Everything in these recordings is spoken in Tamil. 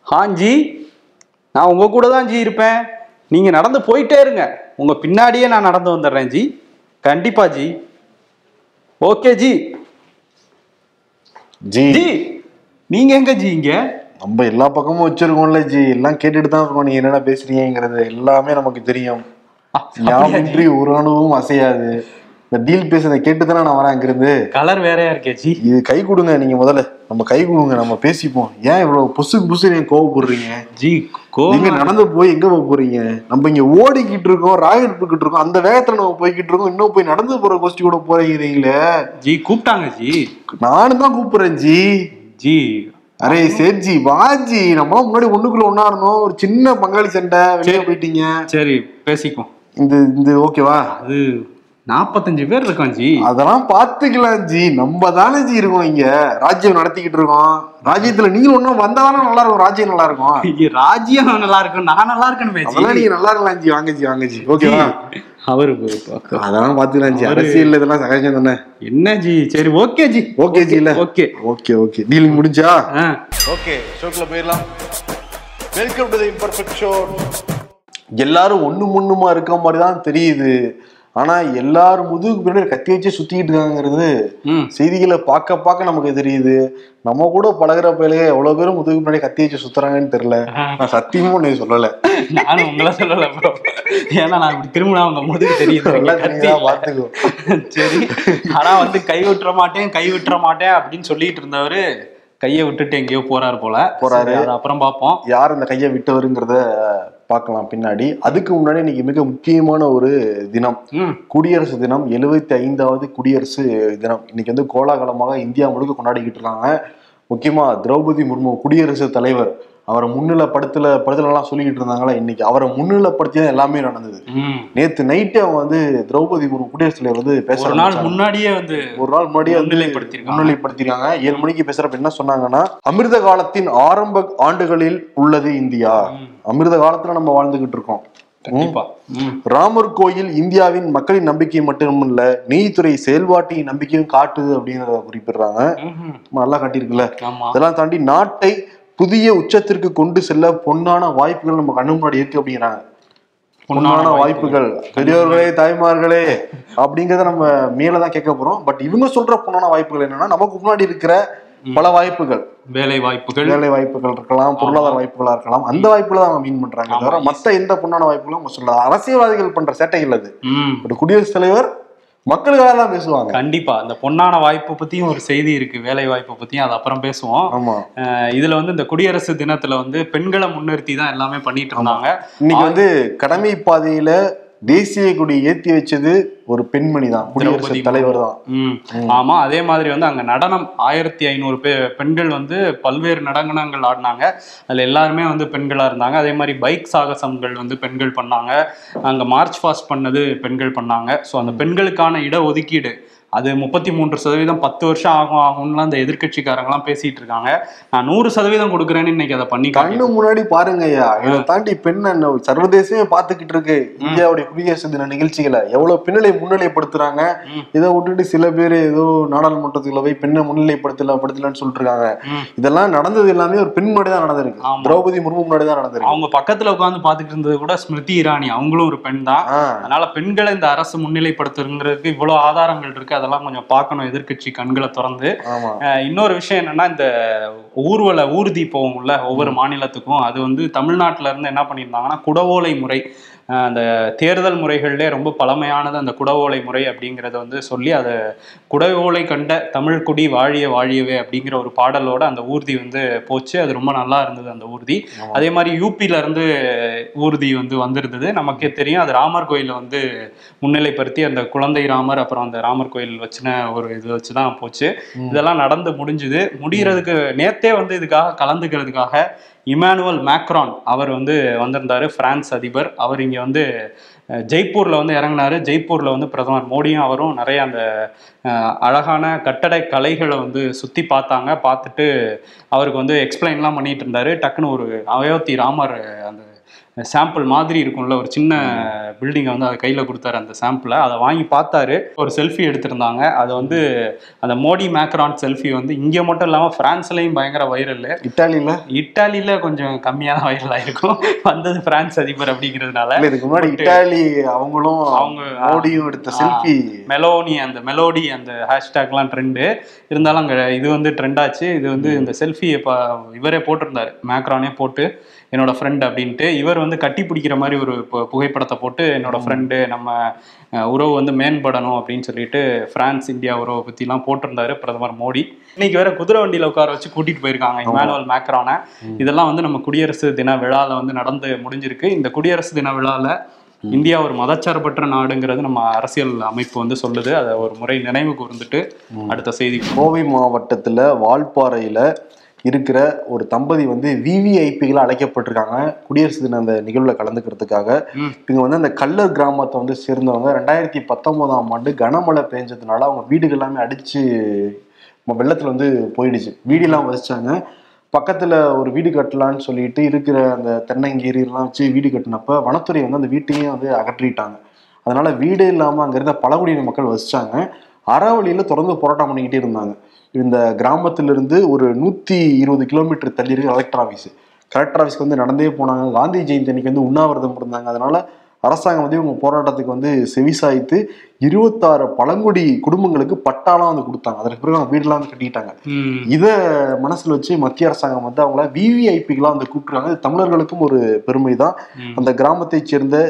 ஹாஞ்சி நான் உங்க கூட தான் ஜி இருப்பேன் நீங்க நடந்து போயிட்டே இருங்க உங்க பின்னாடியே நான் நடந்து வந்துடுறேன் ஜி கண்டிப்பா ஜி ஓகே ஜி ஜி ஜி நீங்க எங்க ஜி இங்க நம்ம எல்லா பக்கமும் வச்சிருக்கோம்ல ஜி எல்லாம் கேட்டுட்டு தான் இருக்கோம் நீங்க என்னென்ன பேசுறீங்கிறது எல்லாமே நமக்கு தெரியும் ஆ, அப்படியா யாமின்றி ஒரு அணுவும் அசையாது இந்த டீல் பேசுறத கேட்டு தானே நான் வரேன் அங்கிருந்து கலர் வேறையா இருக்கே ஜி இது கை கொடுங்க நீங்க முதல்ல நம்ம கை கொடுங்க நம்ம பேசிப்போம் ஏன் இவ்வளவு புசுக்கு புசு நீங்க கோவப்படுறீங்க ஜி நீங்க கோவம் நடந்து போய் எங்க போக போறீங்க நம்ம இங்க ஓடிக்கிட்டு இருக்கோம் ராக்கெட் போய்கிட்டு இருக்கோம் அந்த வேகத்துல நம்ம போய்கிட்டு இருக்கோம் இன்னும் போய் நடந்து போற கோஷ்டி கூட போறீங்களே ஜி கூப்பிட்டாங்க ஜி நானும் தான் கூப்பிடுறேன் ஜி ஜி அரே சேட்ஜி வாஜி நம்மளாம் முன்னாடி ஒண்ணுக்குள்ள ஒண்ணா இருந்தோம் ஒரு சின்ன பங்காளி சண்டை வெளியே போயிட்டீங்க சரி பேசிக்குவோம் இந்த இந்த ஓகேவா அது நாற்பத்தஞ்சு பேர் இருக்கோம் ஜி அதெல்லாம் பாத்துக்கலாம் ஜி நம்ம தானே ஜி இருக்கோம் இங்க ராஜ்யம் நடத்திக்கிட்டு இருக்கோம் ராஜ்யத்துல நீங்க ஒண்ணும் வந்தாதானே நல்லா இருக்கும் ராஜ்யம் நல்லா இருக்கும் ஐயே, ராஜ்யம் நல்லா இருக்கும் நான் நல்லா இருக்கணுமே அதெல்லாம் ஜி நீங்க நல்லா இருக்கலாம் ஜி வாங்க ஜி வாங்க ஜி ஓகேவா அவரு அதெல்லாம் பாத்துக்கலாம் ஜி அவரு- அரசியல் இதெல்லாம் சகஜம் தானே என்ன ஜி சரி ஓகே ஜி ஓகே ஜி இல்ல ஓகே ஓகே ஓகே டீலிங் முடிஞ்சா ஆ ஓகே ஷோக்குள்ள போயிடலாம் welcome to the imperfect show எல்லாரும் ஒண்ணு முன்னுமா இருக்க மாதிரி தான் தெரியுது ஆனா எல்லாரும் முதுகுக்கு பின்னாடி கத்தி வச்சு சுத்திக்கிட்டு இருக்காங்கிறது ம் செய்திகளை பார்க்க பார்க்க நமக்கு தெரியுது நம்ம கூட பழகுற பயிலுக எவ்வளவு பேரும் முதுகுக்கு பின்னாடி கத்தி வச்சு சுத்துறாங்கன்னு தெரியல நான் சத்தியமா உன்னை சொல்லல நானும் உங்களை சொல்லல ப்ரோ ஏன்னா நான் இப்படி திரும்பினா உங்க முதுகு தெரியுது இங்க எல்லாம் கத்தி தெரியுதா இல்ல. பாத்துக்கோ சரி ஆனா வந்து கை விட்டுற மாட்டேன் கை விட்டுற மாட்டேன் அப்படின்னு சொல்லிட்டு இருந்தவரு கையை விட்டுட்டு எங்கேயோ போறாரு போல போறாரு. சரி, அது அப்புறம் பார்ப்போம் யார் அந்த கையை விட்டவருங்கிறத பார்க்கலாம் பின்னாடி அதுக்கு முன்னாடி இன்னைக்கு மிக முக்கியமான ஒரு தினம் ம் குடியரசு தினம் எழுபத்தி ஐந்தாவது குடியரசு தினம் இன்னைக்கு வந்து கோலாகலமாக இந்தியா முழுக்க கொண்டாடிக்கிட்டு இருக்காங்க முக்கியமா திரௌபதி முர்மு குடியரசு தலைவர் அவரை முன்னிலைப்படுத்தல படுத்தலாம் சொல்லிக்கிட்டு இருந்தாங்களா இன்னைக்கு அவரை முன்னிலைப்படுத்தி தான் எல்லாமே நடந்தது ம் நேத்து நைட்டு அவங்க வந்து திரௌபதி முர்மு குடியரசு தலைவர் வந்து பேச ஒரு நாள் ஆரம்பிச்சாங்க. முன்னாடியே வந்து ஒரு நாள் முன்னாடியே வந்து முன்னிலைப்படுத்தியிருக்காங்க. முன்னிலைப்படுத்திருக்காங்க ஏழு மணிக்கு பேசுறப்ப என்ன சொன்னாங்கன்னா அமிர்த காலத்தின் ஆரம்ப ஆண்டுகளில் உள்ளது இந்தியா ம். அமிர்த காலத்துல நம்ம வாழ்ந்துகிட்டு இருக்கோம் கண்டிப்பா ம் ராமர் கோயில் இந்தியாவின் மக்களின் நம்பிக்கை மட்டுமல்ல நீதித்துறை செயல்பாட்டின் நம்பிக்கையும் காட்டுது அப்படிங்கிறத குறிப்பிடுறாங்க ம்ஹும். நல்லா காட்டியிருக்குல்ல ஆமா அதெல்லாம் தாண்டி நாட்டை புதிய உச்சத்திற்கு கொண்டு செல்ல பொன்னான வாய்ப்புகள் நம்ம கண்ணு முன்னாடி இருக்கு அப்படிங்கிறாங்க பொன்னான வாய்ப்புகள் பெரியோர்களே தாய்மார்களே அப்படிங்கறத நம்ம மேலதான் கேட்க போறோம் பட் இவங்க சொல்ற பொன்னான வாய்ப்புகள் என்னன்னா நமக்கு முன்னாடி இருக்கிற பல வாய்ப்புகள் வேலை வாய்ப்புகள் வேலை வாய்ப்புகள் இருக்கலாம் பொருளாதார வாய்ப்புகளா இருக்கலாம் அந்த வாய்ப்புகளை அவங்க மீன் பண்றாங்க ஆமா. தவிர மத்த எந்த பொன்னான வாய்ப்புகளும் அவங்க சொல்லல அரசியல்வாதிகள் பண்ற சேட்டைகள் அது ம் பட் குடியரசுத் தலைவர் மக்களுக்காக தான் பேசுவாங்க கண்டிப்பா அந்த பொன்னான வாய்ப்பு பத்தியும் ஒரு செய்தி இருக்கு வேலை வாய்ப்பு பத்தியும் அது அப்புறம் பேசுவோம் ஆமா அஹ் இதுல வந்து இந்த குடியரசு தினத்துல வந்து பெண்களை முன்னிறுத்தி தான் எல்லாமே பண்ணிட்டு இருந்தாங்க இன்னைக்கு வந்து கடமை பாதையில தேசிய கொடி ஏத்தி வச்சது ஒரு பெண்மணி தான் குடியரசு திரௌபதி தலைவர் தான் ம் ஆமா அதே மாதிரி வந்து அங்க நடனம் ஆயிரத்தி ஐநூறு பே பெண்கள் வந்து பல்வேறு நடனங்கள் ஆடினாங்க அதுல எல்லாருமே வந்து பெண்களா இருந்தாங்க அதே மாதிரி பைக் சாகசங்கள் வந்து பெண்கள் பண்ணாங்க அங்க மார்ச் பாஸ்ட் பண்ணது பெண்கள் பண்ணாங்க ஸோ அந்த பெண்களுக்கான இட ஒதுக்கீடு அது முப்பத்தி மூன்று சதவீதம் பத்து வருஷம் ஆகும் ஆகும்லாம் அந்த எதிர்க்கட்சிக்காரங்களாம் பேசிட்டு இருக்காங்க நான் நூறு சதவீதம் கொடுக்குறேன்னு இன்னைக்கு அதை பண்ணி கண்ணு முன்னாடி பாருங்க ஐயா இதை தாண்டி பெண் என்ன சர்வதேசமே பாத்துக்கிட்டு இருக்கு இந்தியாவுடைய குடியரசு தின நிகழ்ச்சிகளை எவ்வளவு பெண்களை முன்னிலைப்படுத்துறாங்க ம். இதை விட்டுட்டு சில பேர் ஏதோ நாடாளுமன்றத்துக்குள்ள போய் பெண்ணை முன்னிலைப்படுத்தல படுத்தலன்னு சொல்லிட்டு இருக்காங்க ம். இதெல்லாம் நடந்தது எல்லாமே ஒரு பெண் முன்னாடி தான் நடந்திருக்கு ஆமா. திரௌபதி முர்மு முன்னாடி தான் நடந்திருக்கு அவங்க பக்கத்துல உட்காந்து பாத்துட்டு இருந்தது கூட ஸ்மிருதி இரானி அவங்களும் ஒரு பெண் தான் ஆ, அதனால பெண்களை இந்த அரசு முன்னிலைப்படுத்துறதுக்கு இவ்வளவு ஆதாரங்கள் இருக்கு அதெல்லாம் கொஞ்சம் பார்க்கணும் எதிர்க்கட்சி கண்களை திறந்து ஆமா அஹ் இன்னொரு விஷயம் என்னன்னா இந்த ஊர்வல ஊர்தி போகும்ல ஒவ்வொரு மாநிலத்துக்கும் அது வந்து தமிழ்நாட்டுல இருந்து என்ன பண்ணியிருந்தாங்கன்னா குடவோலை முறை அஹ் அந்த தேர்தல் முறைகள்லே ரொம்ப பழமையானது அந்த குடவோலை முறை அப்படிங்கிறத வந்து சொல்லி அதை குடவோலை கண்ட தமிழ் குடி வாழிய வாழியவே அப்படிங்கிற ஒரு பாடலோட அந்த ஊர்தி வந்து போச்சு அது ரொம்ப நல்லா இருந்தது அந்த ஊர்தி ஆமா. அதே மாதிரி யூபில இருந்து ஊர்தி வந்து வந்திருந்தது நமக்கே தெரியும் அது ராமர் கோயில வந்து முன்னிலைப்படுத்தி அந்த குழந்தை ராமர் அப்புறம் அந்த ராமர் கோயில் வச்சுன ஒரு இது வச்சு தான் போச்சு ம். இதெல்லாம் நடந்து முடிஞ்சுது முடியறதுக்கு நேத்தே வந்து இதுக்காக கலந்துக்கிறதுக்காக இமானுவல் மேக்ரான் அவர் வந்து வந்திருந்தாரு பிரான்ஸ் அதிபர் அவர் இங்க வந்து அஹ், ஜெய்ப்பூர்ல வந்து இறங்குனாரு ஜெய்ப்பூர்ல வந்து பிரதமர் மோடியும் அவரும் நிறைய அந்த அஹ், அழகான கட்டட கலைகளை வந்து சுத்தி பார்த்தாங்க பார்த்துட்டு அவருக்கு வந்து எக்ஸ்பிளைன்லாம் பண்ணிட்டு இருந்தாரு டக்குன்னு ஒரு அயோத்தி ராமர் அந்த சாம்பிள் மாதிரி இருக்கும்ல ஒரு சின்ன பில்டிங்கை வந்து அதை கையில் கொடுத்தாரு அந்த சாம்பிளை அதை வாங்கி பார்த்தாரு ஒரு செல்ஃபி எடுத்திருந்தாங்க அது வந்து அந்த மோடி மேக்ரான் செல்ஃபி வந்து இங்கே மட்டும் இல்லாமல் ஃப்ரான்ஸ்லேயும் பயங்கர வைரல் இட்டாலியில இட்டாலியில கொஞ்சம் கம்மியாக வைரல் ஆயிருக்கும் வந்தது பிரான்ஸ் அதிபர் அப்படிங்கிறதுனால இல்ல இதுக்கு முன்னாடி இட்டாலி அவங்களும் அவங்க, மோடியும் எடுத்த செல்ஃபி மெலோனி அந்த மெலோடி அந்த ஹேஷ்டேக்லாம் ட்ரெண்டு இருந்தாலும் அங்கே இது வந்து ட்ரெண்ட் ஆச்சு இது வந்து இந்த செல்ஃபி இப்போ இவரே போட்டிருந்தாரு மேக்ரானே போட்டு என்னோட ஃப்ரெண்ட் அப்படின்ட்டு இவர் வந்து கட்டி பிடிக்கிற மாதிரி ஒரு பு- புகைப்படத்தை போட்டு என்னோட ஃப்ரெண்டு நம்ம அஹ், உறவு வந்து மேம்படணும் அப்படின்னு சொல்லிட்டு பிரான்ஸ் இந்தியா உறவை பற்றிலாம் போட்டிருந்தாரு பிரதமர் மோடி இன்னைக்கு வேற குதிரை வண்டியில உட்கார வச்சு கூட்டிட்டு போயிருக்காங்க இமானுவல் மேக்ரானை இதெல்லாம் வந்து நம்ம குடியரசு தின விழால வந்து நடந்து முடிஞ்சிருக்கு இந்த குடியரசு தின விழால இந்தியா ஒரு மதச்சார்பற்ற நாடுங்கிறது நம்ம அரசியல் அமைப்பு வந்து சொல்லுது அதை ஒரு முறை நினைவு கூர்ந்துட்டு அடுத்த செய்தி கோவை மாவட்டத்துல வால்பாறையில இருக்கிற ஒரு தம்பதி வந்து விவிஐபிகளா அழைக்கப்பட்டிருக்காங்க குடியரசு தின அந்த நிகழ்வுல கலந்துக்கிறதுக்காக ம். இவங்க வந்து அந்த கல்லர் கிராமத்தை வந்து சேர்ந்தவங்க ரெண்டாயிரத்தி பத்தொன்பதாம் ஆண்டு கனமழை பெஞ்சதுனால அவங்க வீடுகள் எல்லாமே அடிச்சு ம- வெள்ளத்துல வந்து போயிடுச்சு வீடெல்லாம் வசிச்சாங்க பக்கத்துல ஒரு வீடு கட்டலான்னு சொல்லிட்டு இருக்கிற அந்த தென்னங்கீரி எல்லாம் வச்சு வீடு கட்டினப்ப வனத்துறை வந்து அந்த வீட்டையும் வந்து அகற்றிட்டாங்க அதனால வீடு இல்லாம அங்க இருந்த பழங்குடியின மக்கள் வசிச்சாங்க அறவழியில தொடர்ந்து போராட்டம் பண்ணிக்கிட்டே இருந்தாங்க இந்த கிராமத்திலிருந்து ஒரு நூத்தி இருபது கிலோமீட்டர் தள்ளி இருக்கு கலெக்டர் ஆஃபீஸ் கலெக்டர் ஆஃபீஸ்க்கு வந்து நடந்தே போனாங்க காந்தி ஜெயந்தி அன்னைக்கு வந்து உண்ணாவிரதம் இருந்தாங்க அதனால அரசாங்கம் வந்து இவங்க போராட்டத்துக்கு வந்து செவிசாய்த்து இருபத்தாறு பழங்குடி குடும்பங்களுக்கு பட்டாலாம் வந்து கொடுத்தாங்க அதற்கு பிறகு அவங்க வீடெல்லாம் வந்து கட்டிக்கிட்டாங்க ம், இத மனசுல வச்சு மத்திய அரசாங்கம் வந்து அவங்கள விவிஐபிகளாம் வந்து கூப்பிட்டுருக்காங்க இது தமிழர்களுக்கும் ஒரு பெருமை தான் ம். அந்த கிராமத்தைச் சேர்ந்த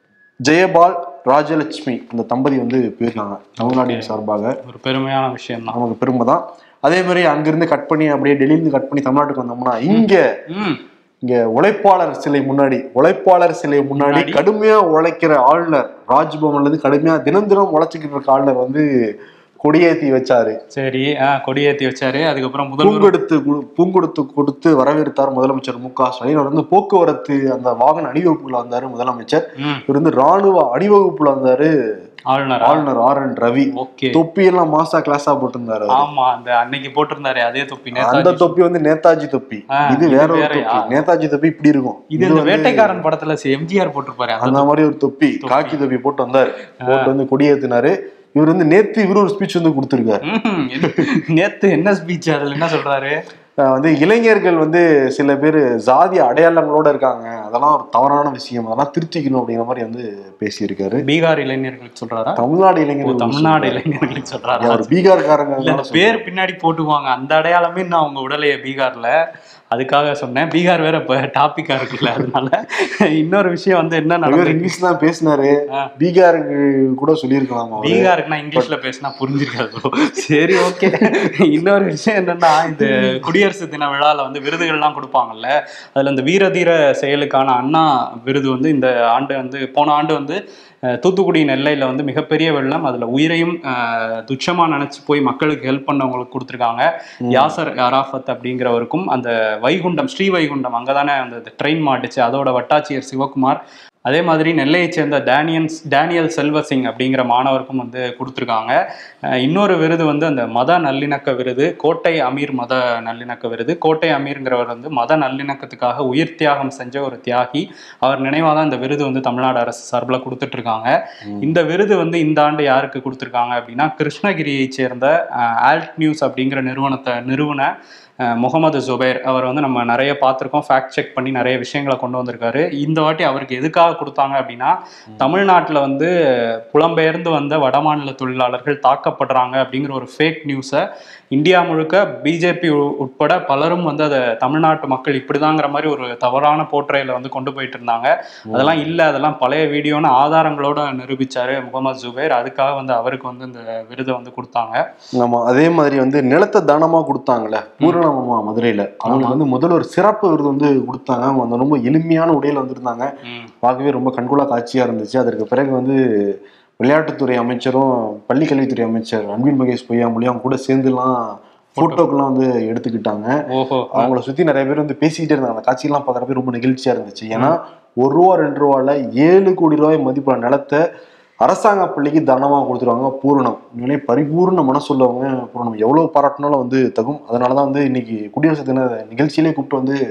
ஜெயபால் ராஜலட்சுமி அந்த தம்பதி வந்து போயிருக்காங்க தமிழ்நாட்டின் சார்பாக ஒரு பெருமையான விஷயம் தான் நமக்கு பெருமை தான் அதே மாதிரி அங்கிருந்து கட் பண்ணி அப்படியே டெல்லியிலிருந்து கட் பண்ணி தமிழ்நாட்டுக்கு வந்தோம்னா இங்க ம் இங்க உழைப்பாளர் சிலை முன்னாடி உழைப்பாளர் சிலை முன்னாடி முன்னாடி? கடுமையா உழைக்கிற ஆளுநர் ராஜ்பவன்ல இருந்து கடுமையா தினம் தினம் உழைச்சிக்கிட்டு இருக்க ஆளுநர் வந்து கொடியேத்தி வச்சாரு சரி ஆ, கொடியேத்தி வச்சாரு அதுக்கப்புறம் முதல்வர் பூங்கொடுத்து கு- பூங்கொடுத்து கொடுத்து வரவேற்றார் முதலமைச்சர் மு க ஸ்டாலின் அவர் வந்து போக்குவரத்து அந்த வாகன அணிவகுப்புல வந்தாரு முதலமைச்சர் ம், இவர் வந்து ராணுவ அணிவகுப்புல வந்தாரு ஆளுநர் ஆளுநர் ஆர் என் ரவி ஓகே தொப்பி எல்லாம் மாசா கிளாஸா போட்டிருந்தாரு அவரு. ஆமா அந்த அன்னைக்கு போட்டிருந்தாரு அதே தொப்பி அந்த நேதாஜி தொப்பி வந்து நேதாஜி தொப்பி ஆ, இது இது வேற ஒரு வேறயா? தொப்பி நேதாஜி தொப்பி இப்படி இருக்கும் இது இந்த வந்து வேட்டைக்காரன் படத்துல எம்ஜிஆர் போட்டிருப்பாரு அந்த அந்த மாதிரி ஒரு தொப்பி காக்கி தொப்பி போட்டு வந்தாரு போட்டு வந்து கொடியேத்தினாரு இவர் வந்து நேத்து இவரு ஒரு ஸ்பீச் வந்து கொடுத்திருக்காரு ம்ஹும். என்ன- நேத்து என்ன ஸ்பீச் அதுல என்ன சொல்றாரு அஹ் வந்து இளைஞர்கள் வந்து சில பேர் ஜாதி அடையாளங்களோட இருக்காங்க அதெல்லாம் ஒரு தவறான விஷயம் அதெல்லாம் திருத்திக்கணும் அப்படிங்கிற மாதிரி வந்து பேசியிருக்காரு பீகார் இளைஞர்களுக்கு சொல்றாரா தமிழ்நாடு ஓ, இளைஞர்கள் தமிழ்நாடு இளைஞர்களுக்கு சொல்றாரா அவர் பீகார்காரங்க இல்ல இந்த பேர் பின்னாடி போட்டுக்குவாங்க அந்த அடையாளமே இன்னும் அவங்க உடலைய பீகார்ல அதுக்காக சொன்னேன் பீகார் வேற இப்ப டாபிக்கா இருக்குல்ல அதனால இன்னொரு விஷயம் வந்து என்ன இவர் நடந்தது இங்கிலீஷ் தான் பேசினாரு ஆ. பீகாருக்கு கூட சொல்லியிருக்கலாம் அவரு பீகாருக்கு நான் இங்கிலீஷ்ல பேசினா புரிஞ்சிருக்காது bro. சரி ஓகே இன்னொரு விஷயம் என்னன்னா இந்த குடியரசு தின விழால வந்து விருதுகள்லாம் கொடுப்பாங்கல்ல அதுல இந்த வீரதீர செயலுக்கான அண்ணா விருது வந்து இந்த ஆண்டு வந்து போன ஆண்டு வந்து அஹ், தூத்துக்குடி நெல்லையில வந்து மிகப்பெரிய வெள்ளம் அதுல உயிரையும் அஹ், துச்சமா நினைச்சு போய் மக்களுக்கு ஹெல்ப் பண்ணவங்களுக்கு கொடுத்துருக்காங்க யாசர் அராஃபத் அப்படிங்கிறவருக்கும் அந்த வைகுண்டம் ஸ்ரீ வைகுண்டம் அங்கதானே அந்த ட்ரெயின் மாட்டுச்சு அதோட வட்டாட்சியர் சிவகுமார் அதே மாதிரி நெல்லையைச் சேர்ந்த டேனியன்ஸ் டேனியல் செல்வசிங் அப்படிங்கிற மாணவருக்கும் வந்து கொடுத்துருக்காங்க அஹ் இன்னொரு விருது வந்து அந்த மத நல்லிணக்க விருது கோட்டை அமீர் மத நல்லிணக்க விருது கோட்டை அமீர்ங்கிறவர் வந்து மத நல்லிணக்கத்துக்காக உயிர் தியாகம் செஞ்ச ஒரு தியாகி அவர் நினைவாக தான் இந்த விருது வந்து தமிழ்நாடு அரசு சார்பில் கொடுத்துட்டு இருக்காங்க இந்த விருது வந்து இந்த ஆண்டு யாருக்கு கொடுத்துருக்காங்க அப்படின்னா கிருஷ்ணகிரியைச் சேர்ந்த ஆல்ட் நியூஸ் அப்படிங்கிற நிறுவனத்தை நிறுவன அஹ், முகமது ஜுபைர் அவர் வந்து நம்ம நிறைய பார்த்துருக்கோம் ஃபேக்ட் செக் பண்ணி நிறைய விஷயங்களை கொண்டு வந்திருக்காரு இந்த வாட்டி அவருக்கு எதுக்காக கொடுத்தாங்க அப்படின்னா தமிழ்நாட்டில் வந்து புலம்பெயர்ந்து வந்த வடமாநில தொழிலாளர்கள் தாக்கப்படுறாங்க அப்படிங்கிற ஒரு ஃபேக் நியூஸை இந்தியா முழுக்க பிஜேபி உட்பட பலரும் வந்து அதை தமிழ்நாட்டு மக்கள் இப்படிதாங்கிற மாதிரி ஒரு தவறான போற்றையில வந்து கொண்டு போயிட்டு இருந்தாங்க அதெல்லாம் இல்லை அதெல்லாம் பழைய வீடியோன்னு ஆதாரங்களோட நிரூபிச்சாரு முகமது ஜுபைர் அதுக்காக வந்து அவருக்கு வந்து இந்த விருதை வந்து கொடுத்தாங்க ஆமா அதே மாதிரி வந்து நிலத்தை தானமா கொடுத்தாங்கல்ல பூரணமாமா மதுரையில அவங்களுக்கு வந்து முதல்ல ஒரு சிறப்பு விருது வந்து கொடுத்தாங்க அவங்க வந்து ரொம்ப எளிமையான உடையில வந்திருந்தாங்க ம். பார்க்கவே ரொம்ப கண்கொள்ளா காட்சியா இருந்துச்சு அதற்கு பிறகு வந்து விளையாட்டுத்துறை அமைச்சரும் பள்ளி கல்வித்துறை அமைச்சர் அன்பில் மகேஷ் பொய்யாமொழி அவங்க கூட சேர்ந்துலாம் போட்டோக்கெல்லாம் வந்து எடுத்துக்கிட்டாங்க ஓஹோ அவங்கள சுத்தி நிறைய பேர் வந்து பேசிக்கிட்டே இருந்தாங்க அந்த காட்சியெல்லாம் பார்க்குறப்ப ரொம்ப நெகிழ்ச்சியா இருந்துச்சு ஏன்னா ஒரு ரூபா ரெண்டு ரூபால ஏழு கோடி ரூபாய் மதிப்புள்ள நிலத்தை அரசாங்க பள்ளிக்கு தானமா கொடுத்துருவாங்க பூரணம் உண்மையிலே பரிபூர்ண மனசுள்ளவங்க பூரணம் எவ்வளவு பாராட்டினாலும் வந்து தகும் அதனாலதான் வந்து இன்னைக்கு குடியரசு தின நிகழ்ச்சியிலே கூப்பிட்டு வந்து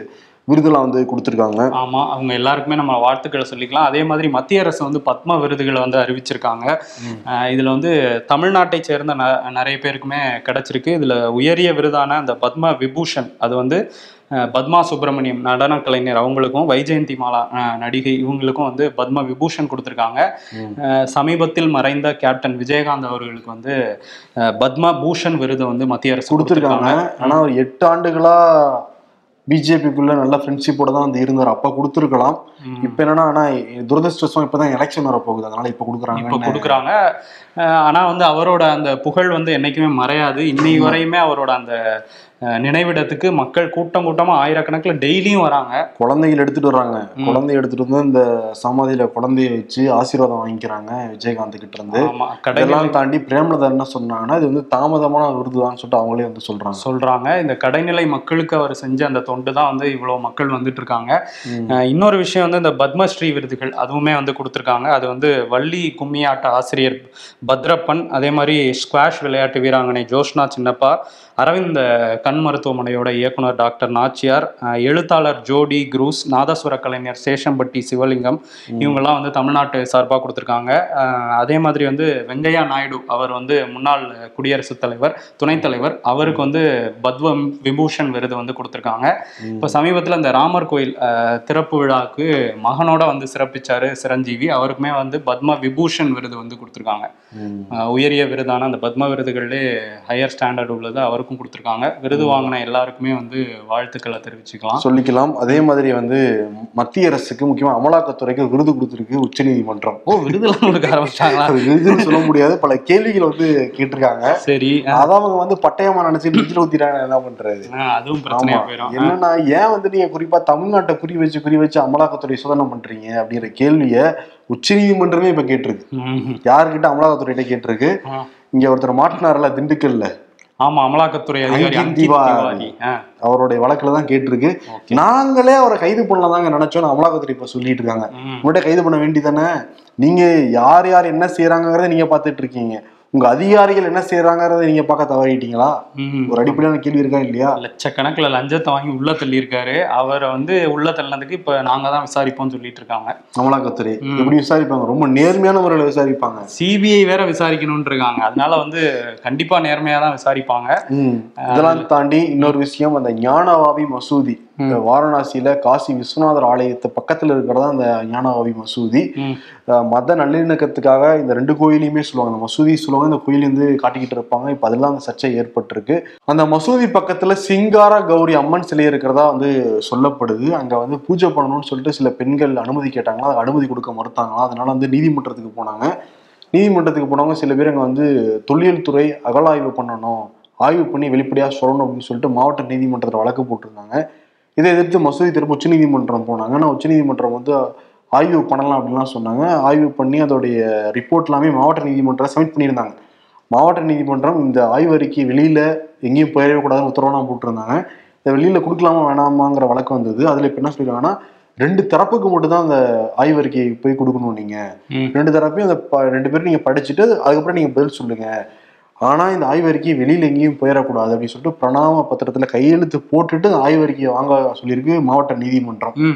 விருதெல்லாம் வந்து கொடுத்துருக்காங்க ஆமா அவங்க எல்லாருக்குமே நம்ம வாழ்த்துக்களை சொல்லிக்கலாம் அதே மாதிரி மத்திய அரசு வந்து பத்ம விருதுகளை வந்து அறிவிச்சிருக்காங்க அஹ் இதுல வந்து தமிழ்நாட்டை சேர்ந்த ந- நிறைய பேருக்குமே கிடைச்சிருக்கு இதுல உயரிய விருதான அந்த பத்ம விபூஷன் அது வந்து அஹ், பத்மா சுப்பிரமணியம் நடன கலைஞர் அவங்களுக்கும் வைஜெயந்தி மாலா அஹ், நடிகை இவங்களுக்கும் வந்து பத்ம விபூஷன் கொடுத்துருக்காங்க அஹ், சமீபத்தில் மறைந்த கேப்டன் விஜயகாந்த் அவர்களுக்கு வந்து அஹ், பத்ம பூஷன் விருது வந்து மத்திய அரசு கொடுத்துருக்காங்க ஆனா ஒரு எட்டு ஆண்டுகளா பிஜேபிக்குள்ள நல்ல ஃப்ரெண்ட்ஷிப்போட தான் வந்து இருந்தார் அப்ப கொடுத்துருக்கலாம் ம். இப்ப என்னன்னா ஆனா துரதிருஷ்டவசம் இப்பதான் எலெக்ஷன் வர போகுது அதனால இப்ப கொடுக்குறாங்க இப்போ கொடுக்குறாங்க அஹ் ஆனா வந்து அவரோட அந்த புகழ் வந்து என்னைக்குமே மறையாது இன்னை வரையுமே அவரோட அந்த அஹ், நினைவிடத்துக்கு மக்கள் கூட்டம் கூட்டமா ஆயிரக்கணக்கில் டெய்லியும் வராங்க குழந்தைகள் எடுத்துட்டு வர்றாங்க ம். குழந்தைய எடுத்துட்டு வந்து இந்த சமாதியில குழந்தைய வச்சு ஆசீர்வாதம் வாங்கிக்கிறாங்க விஜயகாந்த் கிட்ட இருந்து ஆமா கடைகள் இதெல்லாம் தாண்டி பிரேமலதா என்ன சொன்னாங்கன்னா இது வந்து தாமதமான விருதுதான் சொல்லிட்டு அவங்களே வந்து சொல்றாங்க சொல்றாங்க இந்த கடைநிலை மக்களுக்கு அவர் செஞ்ச அந்த தொண்டு தான் வந்து இவ்வளவு மக்கள் வந்துட்டு இருக்காங்க ம். அஹ் இன்னொரு விஷயம் வந்து இந்த பத்மஸ்ரீ விருதுகள் அதுவுமே வந்து கொடுத்துருக்காங்க அது வந்து வள்ளி கும்மியாட்ட ஆசிரியர் பத்ரப்பன் அதே மாதிரி ஸ்குவாஷ் விளையாட்டு வீராங்கனை ஜோஷ்னா சின்னப்பா அரவிந்த் கண் மருத்துவமனையோட இயக்குனர் டாக்டர் நாச்சியார் அஹ் எழுத்தாளர் ஜோடி குரூஸ் நாதஸ்வர கலைஞர் சேஷம்பட்டி சிவலிங்கம் இவங்கெல்லாம் வந்து தமிழ்நாட்டு சார்பாக கொடுத்துருக்காங்க அஹ் அதே மாதிரி வந்து வெங்கையா நாயுடு அவர் வந்து முன்னாள் குடியரசுத் தலைவர் துணைத் தலைவர் அவருக்கு வந்து பத்ம விபூஷன் விருது வந்து கொடுத்துருக்காங்க இப்போ சமீபத்தில் இந்த ராமர் கோயில் அஹ், திறப்பு விழாவுக்கு மகனோட வந்து சிறப்பிச்சாரு சிரஞ்சீவி அவருக்குமே வந்து பத்ம விபூஷன் விருது வந்து கொடுத்துருக்காங்க ம். அஹ், உயரிய விருதான அந்த பத்ம விருதுகள்லே ஹையர் ஸ்டாண்டர்ட் உள்ளது அவருக்கும் கொடுத்துருக்காங்க விருது வாங்கின எல்லாருக்குமே வந்து வாழ்த்துக்களை தெரிவிச்சுக்கலாம் சொல்லிக்கலாம் அதே மாதிரி வந்து மத்திய அரசுக்கு முக்கியமா அமலாக்கத்துறைக்கு விருது கொடுத்திருக்கு உச்சநீதிமன்றம் ஓ விருதுலாம் கொடுக்க ஆரம்பிச்சிட்டாங்களா அது விருதுன்னு சொல்ல முடியாது பல கேள்விகள் வந்து கேட்டிருக்காங்க சரி அதான் அவங்க வந்து பட்டயமா நினைச்சு நெஞ்சில ஊத்திட்டாங்க என்ன பண்றது அஹ், அதுவும் பிரச்சனையா ஆமா. போயிடும் என்னன்னா ஏன் வந்து நீங்க குறிப்பா தமிழ்நாட்டை குறி வச்சு குறி வச்சு அமலாக்கத்துறை சோதனை பண்றீங்க அப்படிங்கிற கேள்விய உச்சநீதிமன்றமே இப்ப கேட்டிருக்கு ம். யாருக்கிட்ட அமலாக்கத்துறையிட்ட கேட்டிருக்கு ஆ. இங்க ஒருத்தர் மாட்டினார்ல திண்டுக்கல்ல ஆமா அமலாக்கத்துறை அதிகாரி அங்கித் அங்கித் திவாரி. திவாரி அஹ், அவருடைய வழக்குல தான் கேட்டிருக்கு Okay. நாங்களே அவரை கைது பண்ணலாதாங்க நினைச்சோம்னு அமலாக்கத்துறை இப்ப சொல்லிட்டு இருக்காங்க ம். உங்கள்கிட்ட கைது பண்ண வேண்டியதானே நீங்க யார் யார் என்ன செய்யறாங்கிறத நீங்க பார்த்துட்டு இருக்கீங்க உங்க அதிகாரிகள் என்ன செய்யறாங்கிறத நீங்க பார்க்க தவறிட்டீங்களா ம். ஒரு அடிப்படையான கேள்வி இருக்கா இல்லையா லட்சக்கணக்குல லஞ்சத்தை வாங்கி உள்ள தள்ளியிருக்காரு அவரை வந்து உள்ள தள்ளினதுக்கு இப்ப நாங்க தான் விசாரிப்போம்னு சொல்லிட்டு இருக்காங்க அமலாக்கத்துறை ம். எப்படி விசாரிப்பாங்க ரொம்ப நேர்மையான முறையில் விசாரிப்பாங்க சிபிஐ வேற விசாரிக்கணும்னு இருக்காங்க அதனால வந்து கண்டிப்பா நேர்மையா தான் விசாரிப்பாங்க ம். இதெல்லாம் தாண்டி இன்னொரு விஷயம் அந்த ஞானவாவி மசூதி இந்த வாரணாசியில காசி விஸ்வநாதர் ஆலயத்து பக்கத்துல இருக்கிறதா அந்த ஞானவாவி மசூதி ம். அஹ் மத நல்லிணக்கத்துக்காக இந்த ரெண்டு கோயிலையுமே சொல்லுவாங்க அந்த மசூதி சொல்லுவாங்க இந்த கோயில் வந்து காட்டிக்கிட்டு இருப்பாங்க இப்ப அதெல்லாம் அந்த சர்ச்சை ஏற்பட்டிருக்கு அந்த மசூதி பக்கத்துல சிங்கார கௌரி அம்மன் சிலை இருக்கிறதா வந்து சொல்லப்படுது அங்க வந்து பூஜை பண்ணணும்னு சொல்லிட்டு சில பெண்கள் அனுமதி கேட்டாங்களா அதுக்கு அனுமதி கொடுக்க மறுத்தாங்களா அதனால வந்து நீதிமன்றத்துக்கு போனாங்க நீதிமன்றத்துக்கு போனவங்க சில பேர் அங்க வந்து தொல்லியல் துறை அகழாய்வு பண்ணணும் ஆய்வு பண்ணி வெளிப்படையா சொல்லணும் அப்படின்னு சொல்லிட்டு மாவட்ட நீதிமன்றத்தில் வழக்கு போட்டிருந்தாங்க இதை எதிர்த்து மசூதி திரும்ப உச்சநீதிமன்றம் போனாங்க ஆனால் உச்சநீதிமன்றம் வந்து ஆய்வு பண்ணலாம் அப்படின்லாம் சொன்னாங்க ஆய்வு பண்ணி அதோடைய ரிப்போர்ட் எல்லாமே மாவட்ட நீதிமன்றம் சப்மிட் பண்ணியிருந்தாங்க மாவட்ட நீதிமன்றம் இந்த ஆய்வு அறிக்கை வெளியில எங்கேயும் போயிடவே கூடாதுன்னு உத்தரவுலாம் போட்டிருந்தாங்க இதை வெளியில கொடுக்கலாமா வேணாமாங்கிற வழக்கு வந்தது அதுல இப்ப என்ன சொல்லிருக்காங்கன்னா ரெண்டு தரப்புக்கு மட்டும் தான் அந்த ஆய்வறிக்கையை போய் கொடுக்கணும் நீங்க ம். ரெண்டு தரப்பையும் அந்த ப- ரெண்டு பேரும் நீங்க படிச்சுட்டு அதுக்கப்புறம் நீங்க பதில் சொல்லுங்க ஆனா இந்த ஆய்வறிக்கை வெளியில எங்கேயும் போயிடக்கூடாது அப்படின்னு சொல்லிட்டு பிரணாம பத்திரத்துல கையெழுத்து போட்டுட்டு அந்த ஆய்வறிக்கையை வாங்க சொல்லியிருக்கு மாவட்ட நீதிமன்றம் ம்.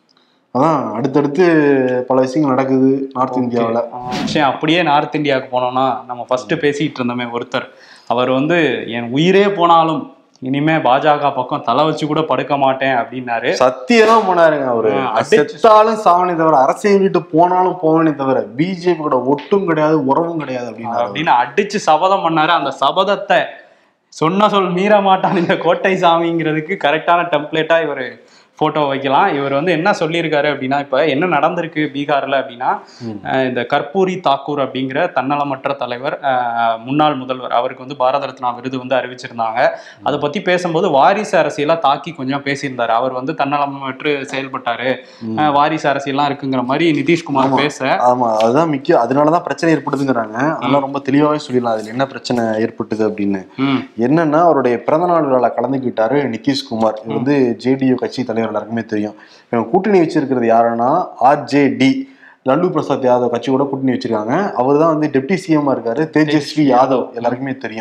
அதான் அடுத்தடுத்து பல விஷயங்கள் நடக்குது நார்த் இந்தியாவுல ஆஹ் விஷயம் அப்படியே நார்த் இந்தியாவுக்கு போனோம்னா நம்ம ஃபர்ஸ்ட் பேசிட்டு இருந்தோமே ஒருத்தர் அவர் வந்து என் உயிரே போனாலும் இனிமே பாஜக பக்கம் தலை வச்சு கூட படுக்க மாட்டேன் அப்படின்னாரு சத்தியெல்லாம் போனாருங்க அவரு ஆ, அடிச்சு- செத்தாலும் சாவனே தவிர அரசியல் விட்டு போனாலும் போவனே தவிர பிஜேபி கூட ஒட்டும் கிடையாது உறவும் கிடையாது அப்படின்னாரு அப்படின்னு அடிச்சு சபதம் பண்ணாரு அந்த சபதத்தை சொன்ன சொல் மீற மாட்டான் இந்த கோட்டை சாமிங்கிறதுக்கு கரெக்டான டெம்ப்ளேட்டா இவர் போட்டோ வைக்கலாம் இவர் வந்து என்ன சொல்லியிருக்காரு அப்படின்னா இப்ப என்ன நடந்திருக்கு பீகார்ல அப்படின்னா ம். அஹ் இந்த கற்பூரி தாக்கூர் அப்படிங்கிற தன்னலமற்ற தலைவர் அஹ் முன்னாள் முதல்வர் அவருக்கு வந்து பாரத ரத்னா விருது வந்து அறிவிச்சிருந்தாங்க அதை பத்தி பேசும்போது வாரிசு அரசியலா தாக்கி கொஞ்சம் பேசியிருந்தாரு அவர் வந்து தன்னலமற்று செயல்பட்டாரு ம். அஹ் வாரிசு அரசியல்லாம் இருக்குங்கிற மாதிரி நிதிஷ்குமார் ஆமா. பேச ஆமா அதுதான் முக்கியம் அதனாலதான் பிரச்சனை ஏற்படுதுங்கிறாங்க அதெல்லாம் ரொம்ப தெளிவாவே சொல்லிடலாம் அதுல என்ன பிரச்சனை ஏற்பட்டது அப்படின்னு ம் என்னன்னா அவருடைய பிறந்தநாள் விழால கலந்துக்கிட்டாரு நிதிஷ்குமார் இது வந்து ஜேடியு கட்சி தலைவர் எல்லாருக்குமே தெரியும் இவங்க கூட்டணி வச்சிருக்கிறது யாருன்னா ஆர்ஜேடி லல்லு பிரசாத் யாதவ் கட்சி கூட கூட்டணி வச்சிருக்காங்க அவர் தான் வந்து டெப்டி சிஎம்மா இருக்காரு தேஜஸ்வி யாதவ் எல்லாருக்குமே தெரியும்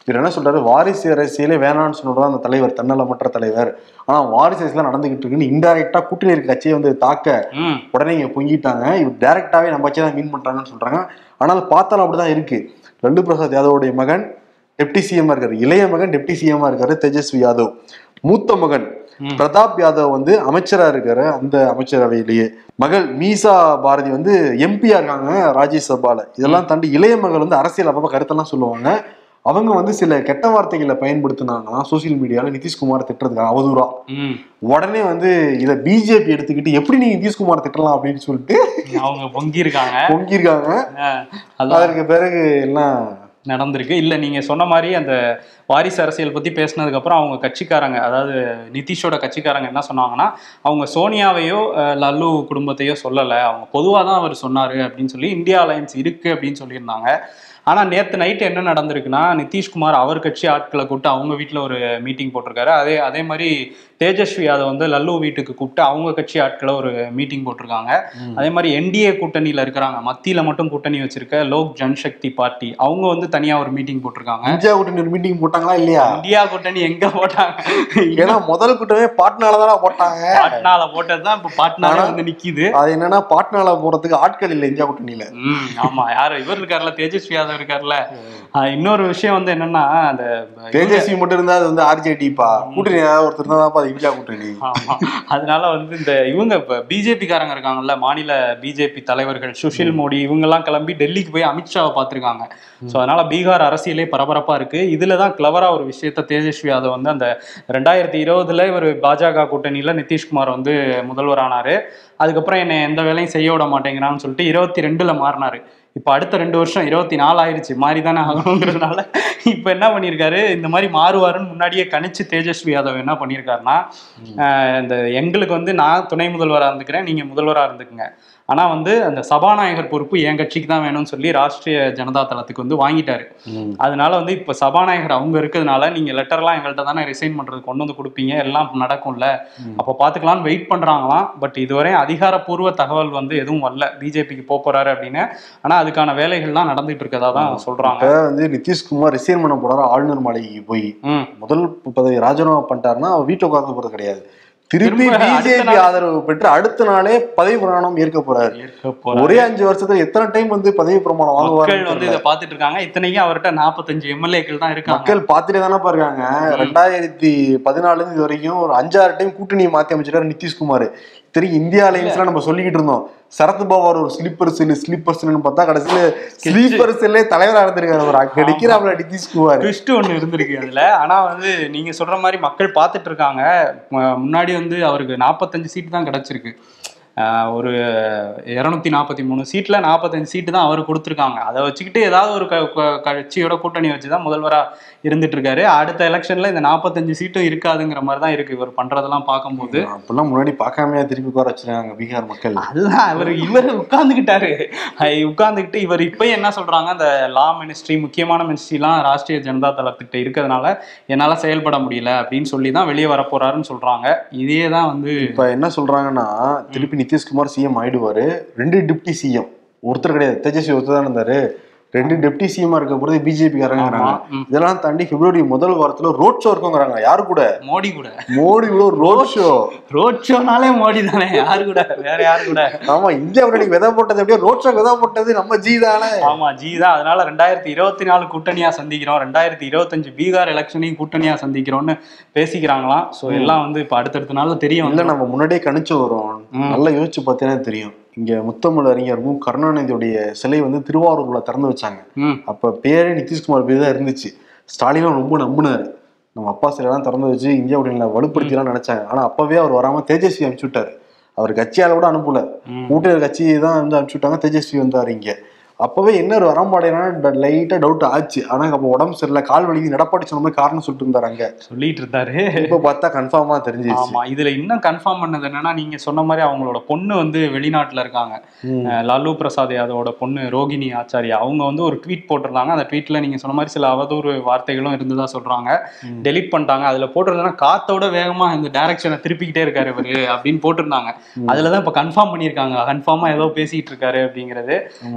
இவர் என்ன சொல்றாரு வாரிசு அரசியலே வேணாம்னு சொன்னதான் அந்த தலைவர் தன்னலமற்ற தலைவர் ஆனா வாரிசு அரசியல் நடந்துகிட்டு இருக்குன்னு இன்டைரக்டா கூட்டணி இருக்க கட்சியை வந்து தாக்க ம் உடனே இங்க பொங்கிட்டாங்க இவர் டைரக்டாவே நம்ம கட்சியை தான் மீன் பண்றாங்கன்னு சொல்றாங்க ஆனால் பார்த்தாலும் அப்படிதான் இருக்கு லல்லு பிரசாத் யாதவோடைய மகன் டெப்டி சிஎம் இருக்காரு இளைய மகன் டெப்டி சிஎம் இருக்காரு தேஜஸ்வி யாதவ் மூத்த மகன் பிரதாப் யாதவ் வந்து அமைச்சரா இருக்காரு அந்த அமைச்சரவையிலேயே மகள் மீசா பாரதி வந்து எம்பியா இருக்காங்க ராஜ்யசபால இதெல்லாம் தாண்டி இளைய மகள் வந்து அரசியல் அப்பப்ப கருத்தெல்லாம் சொல்லுவாங்க அவங்க வந்து சில கெட்ட வார்த்தைகளை பயன்படுத்தினாங்கன்னா சோசியல் மீடியால நிதிஷ்குமார் திட்டுறதுக்காக அவதூறா ம் உடனே வந்து இதை பிஜேபி எடுத்துக்கிட்டு எப்படி நீங்க நிதிஷ்குமார் திட்டலாம் அப்படின்னு சொல்லிட்டு அவங்க பொங்கியிருக்காங்க பொங்கியிருக்காங்க அதான் அதற்கு பிறகு எல்லாம் நடந்திருக்கு இல்ல நீங்க சொன்ன மாதிரி அந்த வாரிசு அரசியல் பத்தி பேசினதுக்கு அப்புறம் அவங்க கட்சிக்காரங்க அதாவது நிதிஷோட கட்சிக்காரங்க என்ன சொன்னாங்கன்னா அவங்க சோனியாவையோ அஹ், லல்லு குடும்பத்தையோ சொல்லல அவங்க பொதுவா தான் அவர் சொன்னாரு அப்படின்னு சொல்லி இந்தியா அலையன்ஸ் இருக்கு அப்படின்னு சொல்லியிருந்தாங்க ஆனா நேத்து நைட் என்ன நடந்திருக்குன்னா நிதிஷ்குமார் அவர் கட்சி ஆட்களை கூப்பிட்டு அவங்க வீட்ல ஒரு மீட்டிங் போட்டிருக்காரு அதே அதே மாதிரி தேஜஸ்வி யாதவ் வந்து லல்லு வீட்டுக்கு கூப்பிட்டு அவங்க கட்சி ஆட்களை ஒரு மீட்டிங் போட்டிருக்காங்க அதே மாதிரி என்டிஏ கூட்டணியில இருக்கிறாங்க மத்தியில மட்டும் கூட்டணி வச்சிருக்க லோக் ஜன்சக்தி பார்ட்டி அவங்க வந்து தனியா ஒரு மீட்டிங் போட்டிருக்காங்க இந்தியா கூட்டணி ஒரு மீட்டிங் போட்டாங்களா இல்லையா இந்தியா கூட்டணி எங்க போட்டாங்க ஏன்னா முதல் கூட்டமே பாட்னால தானே போட்டாங்க பாட்னால போட்டதுதான் இப்ப பாட்னால வந்து நிக்குது அது என்னன்னா பாட்னால போறதுக்கு ஆட்கள் இல்லை இந்தியா கூட்டணியில ம் ஆமா யாரு இவர் இருக்கார்ல தேஜஸ்வி யாதவ் இருக்கார்ல ஆஹ் இன்னொரு விஷயம் வந்து என்னன்னா அந்த தேஜஸ்வி மட்டும் இருந்தா அது வந்து ஆர்ஜேடிப்பா கூட்டணி ஏதாவது ஒருத்தர் இருந்தா அது இந்தியா கூட்டணி ஆமா அதனால வந்து இந்த இவங்க இப்ப பிஜேபி காரங்க இருக்காங்கல்ல மாநில பிஜேபி தலைவர்கள் சுஷில் மோடி இவங்க எல்லாம் கிளம்பி டெல்லிக்கு போய் அமித்ஷாவை பார்த்திருக்காங்க சோ அதனால பீகார் அரசியலே பரபரப்பா இருக்கு இதுல தான் கிளவரா ஒரு விஷயத்த தேஜஸ்வி யாதவ் வந்து அந்த ரெண்டாயிரத்தி இருபதுல இவர் பாஜக கூட்டணியில நிதிஷ்குமார் வந்து முதல்வர் ஆனாரு அதுக்கப்புறம் என்னை எந்த வேலையும் செய்ய விட மாட்டேங்கிறான்னு சொல்லிட்டு இருபத்தி ரெண்டுல மாறினாரு இப்போ அடுத்த ரெண்டு வருஷம் இருபத்தி நாலு ஆயிருச்சு மாறி தானே ஆகணுங்கிறதுனால இப்போ என்ன பண்ணியிருக்காரு இந்த மாதிரி மாறுவாருன்னு முன்னாடியே கணிச்சு தேஜஸ்வி யாதவ் என்ன பண்ணியிருக்காருன்னா ஆஹ் இந்த எங்களுக்கு வந்து நான் துணை முதல்வராக இருந்துக்கிறேன் நீங்கள் முதல்வராக இருந்துக்குங்க ஆனால் வந்து அந்த சபாநாயகர் பொறுப்பு என் கட்சிக்கு தான் வேணும்னு சொல்லி ராஷ்ட்ரிய ஜனதா தளத்துக்கு வந்து வாங்கிட்டாரு அதனால வந்து இப்போ சபாநாயகர் அவங்க இருக்கிறதுனால நீங்க லெட்டர்லாம் எங்கள்கிட்ட தானே ரிசைன் பண்றது கொண்டு வந்து கொடுப்பீங்க எல்லாம் நடக்கும்ல அப்போ பார்த்துக்கலாம்னு வெயிட் பண்றாங்களாம் பட் இதுவரை அதிகாரப்பூர்வ தகவல் வந்து எதுவும் வரல பிஜேபிக்கு போக போறாரு அப்படின்னு ஆனா அதுக்கான வேலைகள்லாம் நடந்துட்டு இருக்கதா தான் சொல்றாங்க இப்ப வந்து நிதிஷ்குமார் ரிசைன் பண்ண போறாரு ஆளுநர் மாளிகைக்கு போய் ம் முதல் பதவி ராஜினாமா பண்ணிட்டாருன்னா அவர் வீட்டுல உட்கார்ந்து போறது கிடையாது திருப்பி திரும்ப அடுத்த பிஜேபி நாள் ஆதரவு பெற்று அடுத்த நாளே பதவி பிரமாணம் ஏற்க போறாரு இருக்க போறாரு. ஒரே அஞ்சு வருஷத்துல எத்தனை டைம் வந்து பதவி பிரமாணம் மக்கள் வந்து வாங்குவாரு இதை பார்த்துட்டு இருக்காங்க இத்தனைக்கும் அவர்கிட்ட நாற்பத்தஞ்சு எம்எல்ஏக்கள் தான் இருக்காங்க மக்கள் பார்த்துட்டே தானே பாருக்காங்க ரெண்டாயிரத்தி பதினாலுல இருந்து இது வரைக்கும் ஒரு அஞ்சாறு டைம் கூட்டணியை மாத்தி அமைச்சிருக்காரு நிதிஷ்குமார் இத்தனைக்கும் இந்தியா அலையன்ஸ்லாம் நம்ம சொல்லிக்கிட்டு இருந்தோம் சரத் பவார் ஒரு ஸ்லீப்பர் செல் ஸ்லீப்பர் செல்னு பார்த்தா கடைசியில ஸ்லீப்பர் செல்லே தலைவரா இருந்திருக்காரு அவர் அங்க நிக்கிறாப்ல நிதிஷ்குமார் ட்விஸ்ட் ஒன்று இருந்திருக்கு அதுல ஆனா வந்து நீங்க சொல்ற மாதிரி மக்கள் பார்த்துட்டு இருக்காங்க ம- முன்னாடி வந்து அவருக்கு நாற்பத்தஞ்சு சீட்டு தான் கிடைச்சிருக்கு ஆஹ் ஒரு இரநூத்தி நாற்பத்தி மூணு சீட்ல நாற்பத்தஞ்சு சீட்டு தான் அவர் கொடுத்துருக்காங்க அதை வச்சுக்கிட்டு ஏதாவது ஒரு க- க- கட்சியோட கூட்டணி வச்சு தான் முதல்வரா இருந்துட்டு இருக்காரு அடுத்த எலெக்ஷன்ல இந்த நாற்பத்தஞ்சு சீட்டும் இருக்காதுங்கிற மாதிரி தான் இருக்கு இவர் பண்றதெல்லாம் பார்க்கும்போது அப்பெல்லாம் முன்னாடி பார்க்காமையா திருப்பி உட்கார வச்சிருக்காங்க பீகார் மக்கள் அதுதான் இவர் இவர் உட்கார்ந்துக்கிட்டாரு உட்கார்ந்துக்கிட்டு இவர் இப்பயும் என்ன சொல்றாங்க அந்த லா மினிஸ்ட்ரி முக்கியமான மினிஸ்ட்ரிலாம் ராஷ்ட்ரிய ஜனதா தளத்திட்ட இருக்கிறதுனால என்னால செயல்பட முடியல அப்படின்னு சொல்லி தான் வெளியே வர போறாருன்னு சொல்றாங்க இதே தான் வந்து இப்ப என்ன சொல்றாங்கன்னா திருப்பி நிதிஷ்குமார் சிஎம் ஆயிடுவாரு ரெண்டு டிப்டி சிஎம் ஒருத்தர் கிடையாது தேஜஸ்வி ஒருத்தர் தான் இருந்தாரு ரெண்டு டெப்டி சிஎம்மா இருக்க போறது பிஜேபி காரங்கிறாங்க ஆமா, ம். இதெல்லாம் தாண்டி பிப்ரவரி முதல் வாரத்துல ரோட் ஷோ இருக்குங்கிறாங்க யாரு கூட மோடி கூட மோடி கூட ஒரு ரோட் ஷோ ரோட் ஷோனாலே மோடி தானே யாரு கூட வேற யாரு கூட ஆமா இந்தியா கூட்டணி விதை போட்டது அப்படியே ரோட் ஷோ விதை போட்டது நம்ம ஜி தானே ஆமா ஜி தான் அதனால ரெண்டாயிரத்தி இருபத்தி நாலு கூட்டணியா சந்திக்கிறோம் ரெண்டாயிரத்தி இருபத்தஞ்சு பீகார் எலெக்ஷனையும் கூட்டணியா சந்திக்கிறோம்னு பேசிக்கிறாங்களாம் சோ எல்லாம் வந்து இப்ப அடுத்தடுத்த நாள்ல தெரியும் இல்ல நம்ம முன்னாடியே கணிச்சு வரோம் ம். நல்லா யோசிச்சு பார்த்தீங்கன்னா தெரியும் இங்க முத்தமிழ் அறிஞர் மு கருணாநிதியுடைய சிலை வந்து திருவாரூர்ல திறந்து வச்சாங்க ம் அப்ப பேரே நிதிஷ்குமார் பேர் தான் இருந்துச்சு ஸ்டாலினும் ரொம்ப நம்பினாரு நம்ம அப்பா சிலையெல்லாம் திறந்து வச்சு இந்தியா உடனே வலுப்படுத்திலாம் நினைச்சாங்க ஆனா அப்பவே அவர் வராம தேஜஸ்வி அனுப்பிச்சு விட்டாரு அவர் கட்சியால கூட அனுப்பல ம். கூட்டணி கட்சி தான் வந்து அனுப்பிச்சு விட்டாங்க தேஜஸ்வி வந்தாரு இங்க அப்பவே என்ன ஒரு வரமாட்டேன்னா லைட்டா டவுட் ஆச்சு ஆனா அப்ப உடம்பு சரியில்லை கால் வலிக்கு நடப்பாட்டி சொன்ன மாதிரி காரணம் சொல்லிட்டு இருந்தாரு அங்க சொல்லிட்டு இருந்தாரு இப்ப பார்த்தா கன்ஃபார்மா தெரிஞ்சிச்சு ஆமா இதுல இன்னும் கன்ஃபார்ம் பண்ணது என்னன்னா நீங்க சொன்ன மாதிரி அவங்களோட பொண்ணு வந்து வெளிநாட்டுல இருக்காங்க ம். அஹ் லாலு பிரசாத் யாதவோட பொண்ணு ரோகிணி ஆச்சாரியா அவங்க வந்து ஒரு ட்வீட் போட்டிருந்தாங்க அந்த ட்வீட்ல நீங்க சொன்ன மாதிரி சில அவதூறு வார்த்தைகளும் இருந்ததா சொல்றாங்க டெலீட் பண்ணிட்டாங்க அதுல போட்டிருந்தா காத்தோட வேகமா இந்த டைரக்ஷனை திருப்பிக்கிட்டே இருக்காரு இவரு அப்படின்னு போட்டிருந்தாங்க அதுலதான் இப்ப கன்ஃபார்ம் பண்ணியிருக்காங்க கன்ஃபார்மா ஏதோ பேசிட்டு இருக்காரு அப்படிங்கிறது ஆமா. நாளைக்கு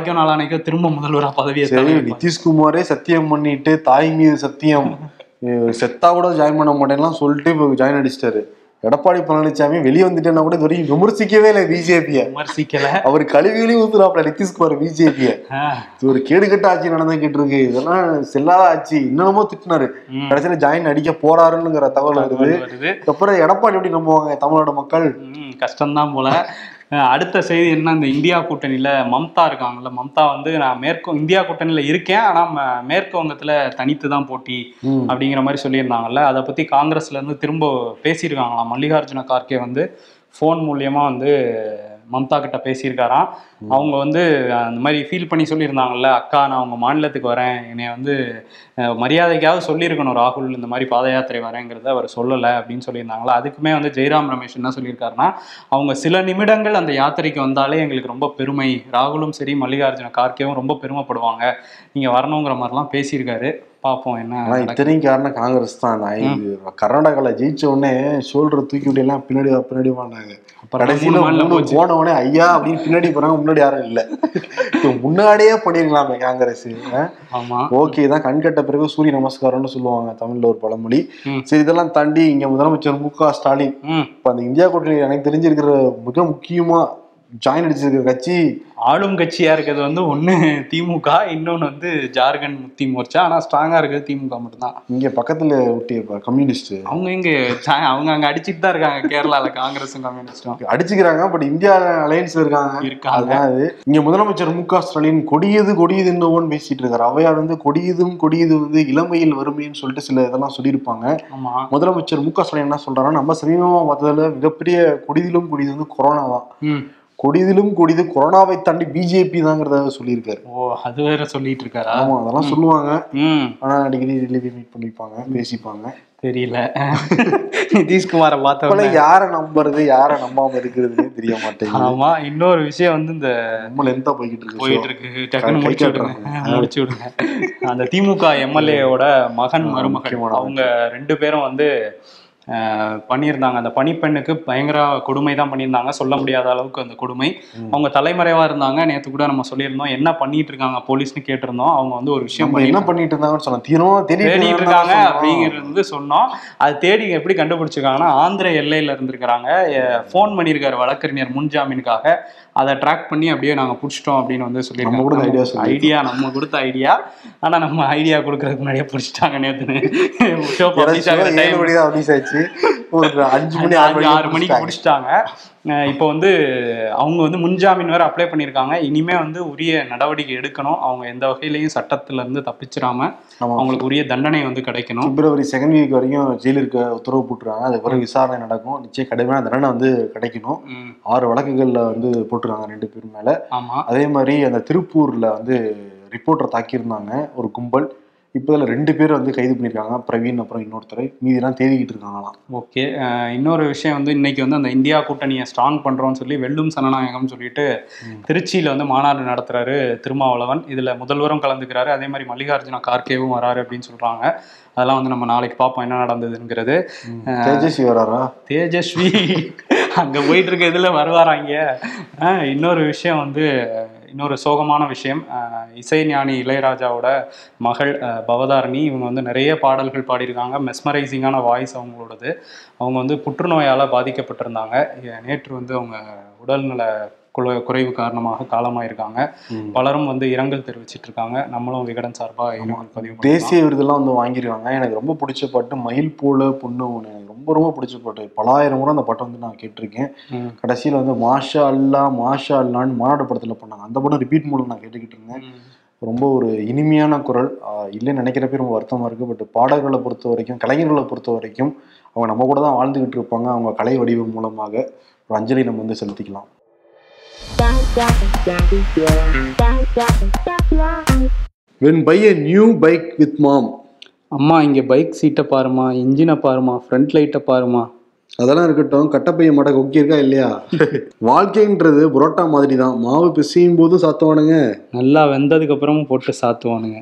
நாளைக்கோ நாளானைக்கோ திரும்ப முதல்வரா பதவியை சரி தர நிதிஷ்குமாரே சத்தியம் பண்ணிட்டு தாய் மீது சத்தியம் அஹ் செத்தா கூட ஜாயின் பண்ண மாட்டேன்லாம் சொல்லிட்டு இப்போ ஜாயின் அடிச்சிட்டாரு எடப்பாடி பழனிசாமி வெளியே வந்துட்டேன்னா கூட இது வரைக்கும் விமர்சிக்கவே இல்லை பிஜேபிய விமர்சிக்கல அவர் கழுவிகளையும் ஊத்துறாப்ல நிதிஷ்குமார் பிஜேபிய ஆ, இது ஒரு கேடுகட்ட ஆட்சி நடந்துகிட்டு இருக்கு இதெல்லாம் செல்லாத ஆட்சி இன்னமும் திட்டினாரு ம். கடைசியில ஜாயின் அடிக்க போறாருங்கிற தகவல் வருது வருது அப்புறம் எடப்பாடி எப்படி நம்புவாங்க தமிழ்நாடு மக்கள் ம், கஷ்டம்தான் போல அஹ் அடுத்த செய்தி என்ன இந்த இந்தியா கூட்டணியில மம்தா இருக்காங்கல்ல மம்தா வந்து நான் மேற்கு இந்தியா கூட்டணியில இருக்கேன் ஆனா ம- மேற்கு வங்கத்துல தனித்து தான் போட்டி ம். அப்படிங்கிற மாதிரி சொல்லியிருந்தாங்கல்ல அதை பத்தி காங்கிரஸ்ல இருந்து திரும்ப பேசியிருக்காங்களாம் மல்லிகார்ஜுன கார்கே வந்து ஃபோன் மூலியமா வந்து மம்தா கிட்ட பேசியிருக்காராம் அவங்க வந்து அந்த மாதிரி ஃபீல் பண்ணி சொல்லியிருந்தாங்கல்ல அக்கா நான் உங்க மாநிலத்துக்கு வரேன் என்னை வந்து அஹ், மரியாதைக்காவது சொல்லியிருக்கணும் ராகுல் இந்த மாதிரி பாத யாத்திரை வரேங்கிறத அவர் சொல்லலை அப்படின்னு சொல்லியிருந்தாங்களா அதுக்குமே வந்து ஜெயராம் ரமேஷ் என்ன சொல்லியிருக்காருன்னா அவங்க சில நிமிடங்கள் அந்த யாத்திரைக்கு வந்தாலே எங்களுக்கு ரொம்ப பெருமை ராகுலும் சரி மல்லிகார்ஜுன கார்கேவும் ரொம்ப பெருமைப்படுவாங்க நீங்க வரணுங்கிற மாதிரிலாம் பேசியிருக்காரு பார்ப்போம் என்ன ஆனா நடக்குது. இத்தனையும் காரணம் காங்கிரஸ் தான் நான் இது கர்நாடகால ஜெயிச்ச உடனே ஷோல்டர் தூக்கி விட்டு எல்லாம் பின்னாடி வா, பின்னாடி வானாங்க அப்புறம் கடைசியில மூணு மாநிலம் மூணு போச்சு. போன உடனே ஐயா அப்படின்னு பின்னாடி போறாங்க முன்னாடி யாரும் இல்ல இப்ப முன்னாடியே பண்ணிருக்கலாமே காங்கிரஸ் ஆமா ஓகே தான் கண் கட்ட பிறகு சூரிய நமஸ்காரம்னு சொல்லுவாங்க தமிழ்ல ஒரு பழமொழி ம். சரி இதெல்லாம் தாண்டி இங்க முதலமைச்சர் மு க ஸ்டாலின் ம் இப்ப அந்த இந்தியா கூட்டணி எனக்கு தெரிஞ்சிருக்கிற மிக முக்கியமா ஜாயின் அடிச்சிருக்கிற கட்சி ஆளும் கட்சியா இருக்கிறது வந்து ஒண்ணு திமுக இன்னொன்னு வந்து ஜார்க்கண்ட் முக்தி மோர்ச்சா ஆனா ஸ்ட்ராங்கா இருக்கிறது திமுக மட்டும்தான் இங்க பக்கத்துல ஒட்டி கம்யூனிஸ்ட் அவங்க இங்க சா- அவங்க அங்க அடிச்சிட்டு தான் இருக்காங்க கேரளால காங்கிரஸும் கம்யூனிஸ்டும் அடிச்சுக்கிறாங்க பட் இந்தியா அலையன்ஸ் இருக்காங்க இருக்காங்க அதுதான் அது இங்க முதலமைச்சர் மு க ஸ்டாலின் கொடியது கொடியது என்னவோன்னு பேசிட்டு இருக்காரு அவையார் வந்து கொடியதும் கொடியது வந்து இளமையில் வறுமைன்னு சொல்லிட்டு சில இதெல்லாம் சொல்லியிருப்பாங்க ஆமா முதலமைச்சர் மு க ஸ்டாலின் என்ன சொல்றாருன்னா நம்ம சமீபமா பார்த்ததுல மிகப்பெரிய கொடிதிலும் கொடிது வந்து கொரோனா தான் ம் கொடிதிலும் கொடிது கொரோனாவை தாண்டி பிஜேபி தாங்கிறத சொல்லியிருக்காரு ஓ அது வேற சொல்லிட்டு இருக்காரா ஆமா அதெல்லாம் சொல்லுவாங்க ம் ஆனா அடிக்கடி டெல்லியை மீட் பண்ணிப்பாங்க பேசிப்பாங்க தெரியல நிதிஷ்குமாரை இப்ப பார்த்தவங்க யாரை நம்புறது யாரை நம்பாம இருக்கிறதுனே தெரிய மாட்டேங்குது ஆமா இன்னொரு விஷயம் வந்து இந்த ரொம்ப லென்த்தா போய்கிட்டு இருக்கு போயிட்டு இருக்கு டக்குன்னு கை முடிச்சு காட்டுறாங்க. விடுங்க முடிச்சு விடுங்க அந்த திமுக எம்எல்ஏவோட மகன் ஆ, மருமகள் முக்கியமானவங்க. அவங்க ரெண்டு பேரும் வந்து அஹ், பண்ணியிருந்தாங்க அந்த பணிப்பெண்ணுக்கு பயங்கர கொடுமை தான் பண்ணியிருந்தாங்க சொல்ல முடியாத அளவுக்கு அந்த கொடுமை ம். அவங்க தலைமறைவா இருந்தாங்க நேத்து கூட நம்ம சொல்லியிருந்தோம் என்ன பண்ணிட்டு இருக்காங்க போலீஸ்னு கேட்டிருந்தோம் அவங்க வந்து ஒரு விஷயம் நம்ம என்ன பண்ணிட்டு இருந்தாங்கன்னு சொன்னோம் தீவிரமா தேடிட்டு தேடிட்டு இருந்தாங்கன்னு இருக்காங்க சொன்னோம். அப்படிங்கிறது வந்து சொன்னோம் அது தேடி எப்படி கண்டுபிடிச்சிருக்காங்கன்னா ஆந்திர எல்லையில இருந்திருக்கிறாங்க ஃபோன் பண்ணியிருக்காரு வழக்கறிஞர் முன்ஜாமீனுக்காக அதை ட்ராக் பண்ணி அப்படியே நாங்க புடிச்சிட்டோம் அப்படின்னு வந்து நம்ம கொடுத்த idea சொல்லியிருக்காங்க சொல்லி. ஐடியா நம்ம கொடுத்த ஐடியா ஆனா நம்ம ஐடியா கொடுக்கறதுக்கு முன்னாடியே புடிச்சிட்டாங்க நேத்துன்னு ஷோ எனக்கு பப்ளிஷ் ஆகிற ஏழு டைம் மணி தான் release ஆச்சு ஒரு அஞ்சு மணி ஆறு அஞ்சு, மணி ஆறு மணிக்கு முடிச்சிட்டாங்க அஹ் இப்போ வந்து அவங்க வந்து முன்ஜாமீன் வேற அப்ளை பண்ணியிருக்காங்க இனிமே வந்து உரிய நடவடிக்கை எடுக்கணும் அவங்க எந்த வகையிலையும் சட்டத்துல இருந்து தப்பிச்சிடாம ஆமா அவங்களுக்கு உரிய தண்டனை வந்து கிடைக்கணும் பிப்ரவரி செகண்ட் வீக் வரைக்கும் ஜெயிலில் இருக்க உத்தரவு போட்டுருக்காங்க அது பிறகு விசாரணை நடக்கும் நிச்சயம் கடுமையான தண்டனை வந்து கிடைக்கணும் ம், ஆறு வழக்குகள்ல வந்து போட்டுருக்காங்க ரெண்டு பேர் மேல ஆமா அதே மாதிரி அந்த திருப்பூர்ல வந்து ரிப்போர்ட்டர் தாக்கியிருந்தாங்க ஒரு கும்பல் இப்போ இதில் ரெண்டு பேர் வந்து கைது பண்ணியிருக்காங்க பிரவீன் அப்புறம் இன்னொருத்தரை மீதிலாம் தேடிக்கிட்டு இருக்காங்களாம் ஓகே இன்னொரு விஷயம் வந்து இன்னைக்கு வந்து அந்த இந்தியா கூட்டணியை ஸ்ட்ராங் பண்றோம்னு சொல்லி வெல்லும் சனநாயகம் சொல்லிட்டு ம். திருச்சியில வந்து மாநாடு நடத்துறாரு திருமாவளவன் இதுல முதல்வரும் கலந்துக்கிறாரு அதே மாதிரி மல்லிகார்ஜுன கார்கேவும் வராரு அப்படின்னு சொல்றாங்க அதெல்லாம் வந்து நம்ம நாளைக்கு பார்ப்போம் என்ன நடந்ததுங்கிறது தேஜஸ்வி வராரா தேஜஸ்வி அங்க போயிட்டு இருக்க இதுல வருவாராங்க ஆஹ் இன்னொரு விஷயம் வந்து இன்னொரு சோகமான விஷயம் ஆஹ் இசைஞானி இளையராஜாவோட மகள் ஆஹ் பவதாரணி இவங்க வந்து நிறைய பாடல்கள் பாடியிருக்காங்க மெஸ்மரைசிங்கான வாய்ஸ் அவங்களோடது அவங்க வந்து புற்றுநோயால் பாதிக்கப்பட்டிருந்தாங்க எ- நேற்று வந்து அவங்க உடல்நல குறை- குறைவு காரணமாக காலமாயிருக்காங்க ம். பலரும் வந்து இரங்கல் தெரிவிச்சிட்டு இருக்காங்க நம்மளும் விகடன் சார்பாக இரங்கல் பதிவு பண்ணலாம். தேசிய விருதெல்லாம் வந்து வாங்கியிருக்காங்க எனக்கு ரொம்ப பிடிச்ச பாட்டு மயில் போல பொண்ணு ஒன்று எனக்கு ரொம்ப ரொம்ப பிடிச்ச பாட்டு பலாயிரம் முறை அந்த பாட்டை வந்து நான் கேட்டிருக்கேன் ம். கடைசியில் வந்து மாஷா அல்லா மாஷா அல்லான்னு மாநாடு படத்தில் பண்ணாங்க அந்த படம் ரிப்பீட் மூலம் நான் கேட்டுக்கிட்டு இருந்தேன் ம். ரொம்ப ஒரு இனிமையான குரல் ஆஹ் இல்லைன்னு நினைக்கிறப்ப ரொம்ப வருத்தமாக இருக்குது பட் பாடல்களை பொறுத்த வரைக்கும் கலைஞர்களை பொறுத்த வரைக்கும் அவங்க நம்ம கூட தான் வாழ்ந்துக்கிட்டு இருப்பாங்க அவங்க கலை வடிவம் மூலமாக ஒரு அஞ்சலி நம்ம வந்து செலுத்திக்கலாம் when buy a new bike with mom அம்மா இங்க பைக் சீட்டை பாருமா இன்ஜினை பாருமா ஃப்ரண்ட் லைட்டை பாருமா அதெல்லாம் இருக்கட்டும் கட்டப்பைய மாட்ட கொக்கி இருக்கா இல்லையா வாழ்க்கைன்றது புரோட்டா மாதிரி தான் மாவு பிசையும் போதும் சாத்துவானுங்க நல்லா வெந்ததுக்கு அப்புறமும் போட்டு சாத்துவானுங்க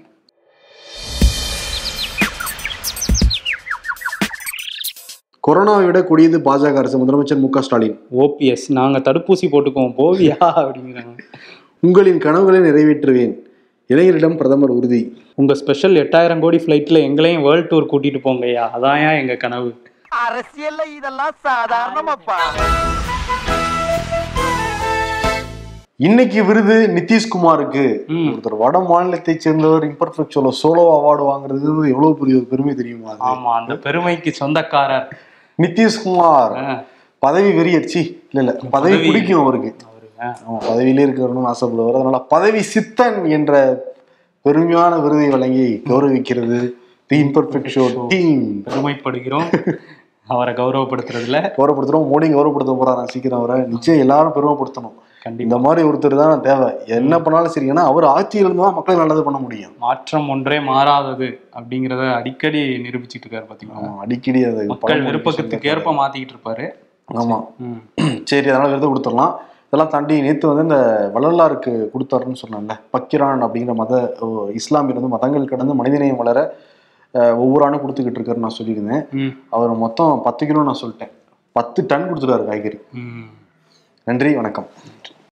கொரோனாவை விட கொடியது பாஜக அரசு முதலமைச்சர் மு க ஸ்டாலின் ஓபிஎஸ் நாங்க தடுப்பூசி போட்டுக்குவோம் போவியா அப்படிங்கிறாங்க உங்களின் கனவுகளை நிறைவேற்றுவேன் இளைஞரிடம் பிரதமர் உறுதி உங்க ஸ்பெஷல் எட்டாயிரம் கோடி ஃப்ளைட்ல எங்களையும் வேர்ல்ட் டூர் கூட்டிட்டு போங்கய்யா அதான் எங்க கனவு அரசியல்ல இதெல்லாம் சாதாரணமாப்பா இன்னைக்கு விருது நிதிஷ்குமாருக்கு ம். ஒருத்தர் வட மாநிலத்தை சேர்ந்தவர் இம்பர்ஃபெக்ட் ஷோல சோலோ அவார்டு வாங்குறது எவ்வளவு பெரிய ஒரு பெருமை தெரியுமா அது? ஆமா அந்த பெருமைக்கு சொந்தக்காரர் நிதிஷ்குமார் ஆ, பதவி வெறியடிச்சு இல்ல இல்ல பதவி பதவி. பிடிக்கும் அவருக்கு அவரு, ஆ, ஆமா பதவியிலே இருக்கணும்னு ஆசைப்படுவார் அதனால பதவி சித்தன் என்ற பெருமையான விருதை வழங்கி கௌரவிக்கிறது தி இம்பர்ஃபெக்ட் ஷோ டீம் பெருமைப்படுகிறோம் அவரை கௌரவப்படுத்துறதுல கௌரவப்படுத்துறோம் மோடி கௌரவப்படுத்த போறாரு சீக்கிரம் அவரை நிச்சயம் எல்லாரும் பெருமைப்படுத்தணும் கண்டிப்பா இந்த மாதிரி ஒருத்தர் தான் தேவை என்ன பண்ணாலும் சரி ஏன்னா அவர் ஆட்சியில் இருந்து தான் மக்களுக்கு நல்லது பண்ண முடியும் மாற்றம் ஒன்றே மாறாதது அப்படிங்கறத அடிக்கடி நிரூபிச்சிட்டு இருக்காரு பாத்தீங்களா ஆமா, அடிக்கடி அது மக்கள் பழமொழி விருப்பத்துக்கு ஏற்ப மாத்திக்கிட்டு இருப்பாரு ஆமா ம். சரி அதனால விருது கொடுத்துடலாம் இதெல்லாம் தாண்டி நேத்து வந்து இந்த வள்ளலாருக்கு கொடுத்தாருன்னு சொன்னாங்கல்ல பக்கிரான் அப்படிங்கிற மத ஓ, இஸ்லாமியர் வந்து மதங்கள் கடந்து மனிதநேயம் வளர அஹ், ஒவ்வொரு ஆண்டும் கொடுத்துக்கிட்டு இருக்காருன்னு நான் சொல்லியிருந்தேன் ம். அவர் மொத்தம் பத்து கிலோ நான் சொல்லிட்டேன் பத்து டன் கொடுத்துருக்காரு காய்கறி ம். நன்றி வணக்கம்